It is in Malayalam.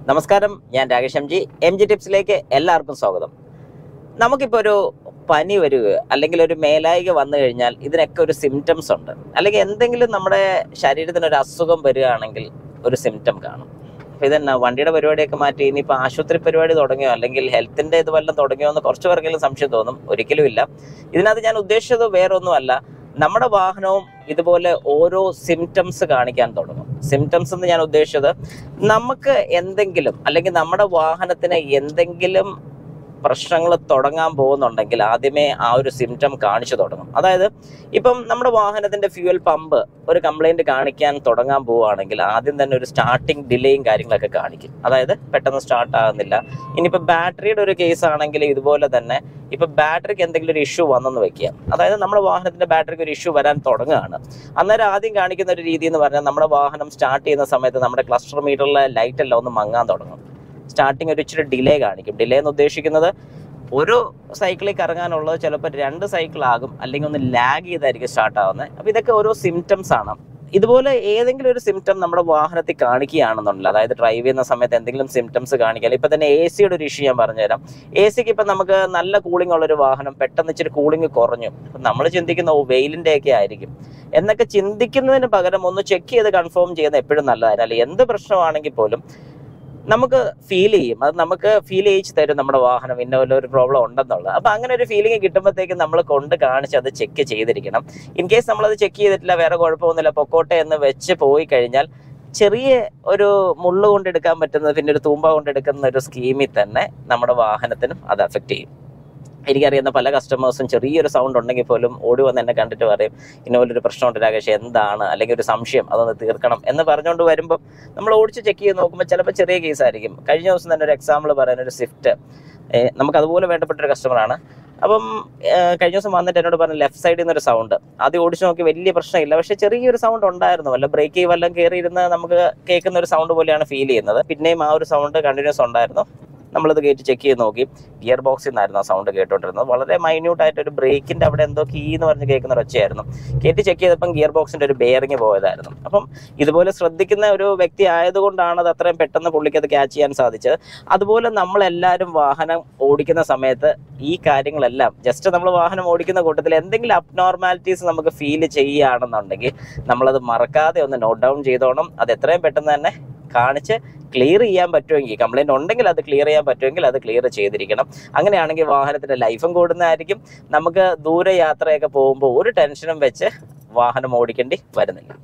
നമസ്കാരം ഞാൻ Rakesh M G M G ടിപ്സിലേക്ക് എല്ലാവർക്കും സ്വാഗതം നമുക്കിപ്പോൾ ഒരു പനി വരിക അല്ലെങ്കിൽ ഒരു മേലായിക വന്നു കഴിഞ്ഞാൽ ഇതിനൊക്കെ ഒരു സിംറ്റംസ് ഉണ്ട് അല്ലെങ്കിൽ എന്തെങ്കിലും നമ്മുടെ ശരീരത്തിന് ഒരു അസുഖം വരികയാണെങ്കിൽ ഒരു സിംറ്റം കാണും അപ്പോൾ ഇതെന്നാ വണ്ടിയുടെ പരിപാടിയൊക്കെ മാറ്റി ഇനിയിപ്പോൾ ആശുപത്രി പരിപാടി തുടങ്ങിയോ അല്ലെങ്കിൽ ഹെൽത്തിൻ്റെ ഇത് വല്ലതും തുടങ്ങിയോ എന്ന് കുറച്ച് പേർക്കെങ്കിലും സംശയം തോന്നും ഒരിക്കലും ഇല്ല ഇതിനകത്ത് ഞാൻ ഉദ്ദേശിച്ചത് വേറൊന്നുമല്ല നമ്മുടെ വാഹനവും ഇതുപോലെ ഓരോ സിംറ്റംസ് കാണിക്കാൻ തുടങ്ങും സിംറ്റംസ് എന്ന് ഞാൻ ഉദ്ദേശിച്ചത് നമുക്ക് എന്തെങ്കിലും അല്ലെങ്കിൽ നമ്മുടെ വാഹനത്തിന് എന്തെങ്കിലും പ്രശ്നങ്ങൾ തുടങ്ങാൻ പോകുന്നുണ്ടെങ്കിൽ ആദ്യമേ ആ ഒരു സിംറ്റം കാണിച്ചു തുടങ്ങും അതായത് ഇപ്പം നമ്മുടെ വാഹനത്തിന്റെ ഫ്യൂവൽ പമ്പ് ഒരു കംപ്ലൈന്റ് കാണിക്കാൻ തുടങ്ങാൻ പോവുകയാണെങ്കിൽ ആദ്യം തന്നെ ഒരു സ്റ്റാർട്ടിങ് ഡിലേയും കാര്യങ്ങളൊക്കെ കാണിക്കും അതായത് പെട്ടെന്ന് സ്റ്റാർട്ട് ആകുന്നില്ല ഇനിയിപ്പോൾ ബാറ്ററിയുടെ ഒരു കേസ് ആണെങ്കിൽ ഇതുപോലെ തന്നെ ഇപ്പൊ ബാറ്ററിക്ക് എന്തെങ്കിലും ഒരു ഇഷ്യൂ വന്നെന്ന് വെക്കുക അതായത് നമ്മുടെ വാഹനത്തിന്റെ ബാറ്ററിക്ക് ഒരു ഇഷ്യൂ വരാൻ തുടങ്ങുകയാണ് അന്നേരം ആദ്യം കാണിക്കുന്ന ഒരു രീതി എന്ന് പറഞ്ഞാൽ നമ്മുടെ വാഹനം സ്റ്റാർട്ട് ചെയ്യുന്ന സമയത്ത് നമ്മുടെ ക്ലസ്റ്റർ മീറ്ററിലെ ലൈറ്റ് എല്ലാം ഒന്ന് മങ്ങാൻ തുടങ്ങും സ്റ്റാർട്ടിങ് ഒരു ഇച്ചിരി ഡിലേ കാണിക്കും ഡിലേ എന്ന് ഉദ്ദേശിക്കുന്നത് ഒരു സൈക്കിളിൽ കറങ്ങാനുള്ളത് ചിലപ്പോൾ രണ്ട് സൈക്കിൾ ആകും അല്ലെങ്കിൽ ഒന്ന് ലാഗ് ചെയ്തായിരിക്കും സ്റ്റാർട്ട് ആവുന്നത് അപ്പോൾ ഇതൊക്കെ ഓരോ സിംറ്റംസ് ആണ് ഇതുപോലെ ഏതെങ്കിലും ഒരു സിംറ്റം നമ്മുടെ വാഹനത്തിൽ കാണിക്കുകയാണെന്നുണ്ടല്ലോ അതായത് ഡ്രൈവ് ചെയ്യുന്ന സമയത്ത് എന്തെങ്കിലും സിംറ്റംസ് കാണിക്കാൻ ഇപ്പൊ തന്നെ എ സിയുടെ ഒരു ഇഷ്യൂ ഞാൻ പറഞ്ഞുതരാം എ സിക്ക് ഇപ്പം നമുക്ക് നല്ല കൂളിംഗ് ഉള്ള ഒരു വാഹനം പെട്ടെന്ന് ഇച്ചിരി കൂളിംഗ് കുറഞ്ഞു നമ്മൾ ചിന്തിക്കുന്ന ഓ വെയിലിന്റെ ഒക്കെ ആയിരിക്കും എന്നൊക്കെ ചിന്തിക്കുന്നതിന് പകരം ഒന്ന് ചെക്ക് ചെയ്ത് കൺഫേം ചെയ്യുന്നത് എപ്പോഴും നല്ലതായിരുന്നു അല്ലെ എന്ത് പ്രശ്നമാണെങ്കിൽ പോലും നമുക്ക് ഫീൽ ചെയ്യും അത് നമുക്ക് ഫീൽ ചെയ്യിച്ച് തരും നമ്മുടെ വാഹനം ഇന്ന വല്ല ഒരു പ്രോബ്ലം ഉണ്ടെന്നുള്ളത് അപ്പൊ അങ്ങനെ ഒരു ഫീലിംഗ് കിട്ടുമ്പോഴത്തേക്കും നമ്മൾ കൊണ്ട് കാണിച്ച് അത് ചെക്ക് ചെയ്തിരിക്കണം ഇൻ കേസ് നമ്മളത് ചെക്ക് ചെയ്തിട്ടില്ല വേറെ കുഴപ്പമൊന്നുമില്ല പൊക്കോട്ടെ എന്ന് വെച്ച് പോയി കഴിഞ്ഞാൽ ചെറിയ ഒരു മുള്ളു കൊണ്ടെടുക്കാൻ പറ്റുന്ന പിന്നെ ഒരു തൂമ്പ കൊണ്ടെടുക്കുന്ന ഒരു സ്കീമിൽ തന്നെ നമ്മുടെ വാഹനത്തിനും അത് അഫക്റ്റ് ചെയ്യും എനിക്കറിയുന്ന പല കസ്റ്റമേഴ്സും ചെറിയൊരു സൗണ്ട് ഉണ്ടെങ്കിൽ പോലും ഓടി വന്ന് എന്നെ കണ്ടിട്ട് പറയും ഇന്ന പോലൊരു പ്രശ്നമുണ്ട് രാകേഷ് എന്താണ് അല്ലെങ്കിൽ ഒരു സംശയം അതൊന്ന് തീർക്കണം എന്ന് പറഞ്ഞുകൊണ്ട് വരുമ്പോൾ നമ്മൾ ഓടിച്ച് ചെക്ക് ചെയ്ത് നോക്കുമ്പോൾ ചിലപ്പോൾ ചെറിയ കേസായിരിക്കും കഴിഞ്ഞ ദിവസം തന്നെ ഒരു എക്സാമ്പിൾ പറയാൻ ഒരു സ്വിഫ്റ്റ് നമുക്ക് അതുപോലെ വേണ്ടപ്പെട്ട ഒരു കസ്റ്റമറാണ് അപ്പം ഏഹ് കഴിഞ്ഞ ദിവസം വന്നിട്ട് എന്നോട് പറഞ്ഞു ലെഫ്റ്റ് സൈഡിൽ നിന്ന് ഒരു സൗണ്ട് ആദ്യം ഓടിച്ച് നോക്കി വലിയ പ്രശ്നമില്ല പക്ഷെ ചെറിയൊരു സൗണ്ട് ഉണ്ടായിരുന്നു വല്ല ബ്രേക്ക് വല്ലതും കയറി ഇരുന്ന് നമുക്ക് കേൾക്കുന്ന ഒരു സൗണ്ട് പോലെയാണ് ഫീൽ ചെയ്യുന്നത് പിന്നെയും ആ ഒരു സൗണ്ട് കണ്ടിന്യൂസ് ഉണ്ടായിരുന്നു നമ്മളത് കയറ്റി ചെക്ക് ചെയ്ത് നോക്കി ഗിയർ ബോക്സിൽ നിന്നായിരുന്നു ആ സൗണ്ട് കേട്ടോണ്ടിരുന്നത് വളരെ മൈന്യൂട്ട് ആയിട്ട് ഒരു ബ്രേക്കിന്റെ അവിടെ എന്തോ കീ എന്ന് പറഞ്ഞ് കേൾക്കുന്ന ഒരു ഒച്ചയായിരുന്നു കയറ്റി ചെക്ക് ചെയ്തപ്പം ഗിയർ ബോക്സിന്റെ ഒരു ബെയറിങ് പോയതായിരുന്നു അപ്പം ഇതുപോലെ ശ്രദ്ധിക്കുന്ന ഒരു വ്യക്തി ആയതുകൊണ്ടാണ് അത് അത്രയും പെട്ടെന്ന് പുള്ളിക്ക് അത് ക്യാച്ച് ചെയ്യാൻ സാധിച്ചത് അതുപോലെ നമ്മളെല്ലാവരും വാഹനം ഓടിക്കുന്ന സമയത്ത് ഈ കാര്യങ്ങളെല്ലാം ജസ്റ്റ് നമ്മൾ വാഹനം ഓടിക്കുന്ന കൂട്ടത്തിൽ എന്തെങ്കിലും അബ്നോർമാലിറ്റീസ് നമുക്ക് ഫീൽ ചെയ്യുകയാണെന്നുണ്ടെങ്കിൽ നമ്മളത് മറക്കാതെ ഒന്ന് നോട്ട് ഡൗൺ ചെയ്തോണം അത് എത്രയും പെട്ടെന്ന് തന്നെ കാണിച്ച് ക്ലിയർ ചെയ്യാൻ പറ്റുമെങ്കിൽ കംപ്ലൈന്റ് ഉണ്ടെങ്കിൽ അത് ക്ലിയർ ചെയ്യാൻ പറ്റുമെങ്കിൽ അത് ക്ലിയർ ചെയ്തിരിക്കണം അങ്ങനെയാണെങ്കിൽ വാഹനത്തിന്റെ ലൈഫും കൂടുന്നതായിരിക്കും നമുക്ക് ദൂരെ യാത്രയൊക്കെ പോകുമ്പോൾ ഒരു ടെൻഷനും വെച്ച് വാഹനം ഓടിക്കേണ്ടി വരുന്നില്ല